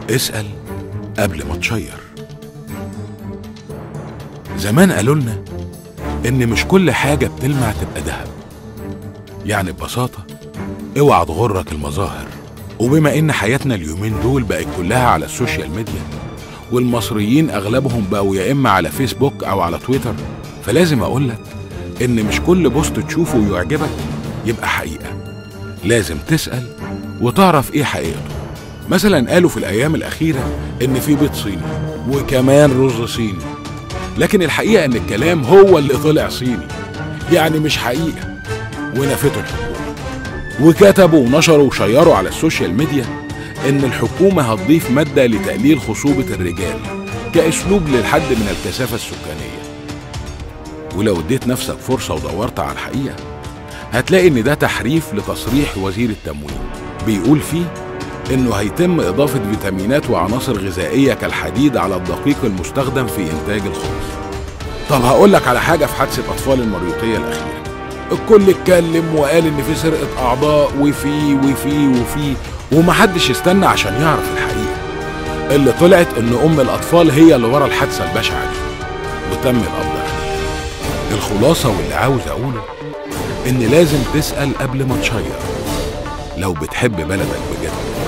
اسأل قبل ما تشير زمان قالوا لنا إن مش كل حاجة بتلمع تبقى دهب يعني ببساطة اوعى تغرك المظاهر وبما إن حياتنا اليومين دول بقت كلها على السوشيال ميديا والمصريين أغلبهم بقوا يا إما على فيسبوك أو على تويتر فلازم أقولك إن مش كل بوست تشوفه ويعجبك يبقى حقيقة لازم تسأل وتعرف إيه حقيقته مثلا قالوا في الأيام الأخيرة إن في بيض صيني وكمان رز صيني لكن الحقيقة إن الكلام هو اللي طلع صيني يعني مش حقيقة ونفتوا الحكومة وكتبوا ونشروا وشيروا على السوشيال ميديا إن الحكومة هتضيف مادة لتقليل خصوبة الرجال كأسلوب للحد من الكثافة السكانية ولو اديت نفسك فرصة ودورت على الحقيقة هتلاقي إن ده تحريف لتصريح وزير التموين بيقول فيه إنه هيتم إضافة فيتامينات وعناصر غذائية كالحديد على الدقيق المستخدم في إنتاج الخبز طب هقول لك على حاجة في حادثة أطفال المريوطية الأخيرة الكل اتكلم وقال إن في سرقة أعضاء وفي وفي وفي ومحدش استنى عشان يعرف الحقيقة اللي طلعت إن أم الأطفال هي اللي ورا الحادثة البشعة دي وتم القبض عليها الخلاصة واللي عاوز أقوله إن لازم تسأل قبل ما تشير لو بتحب بلدك بجد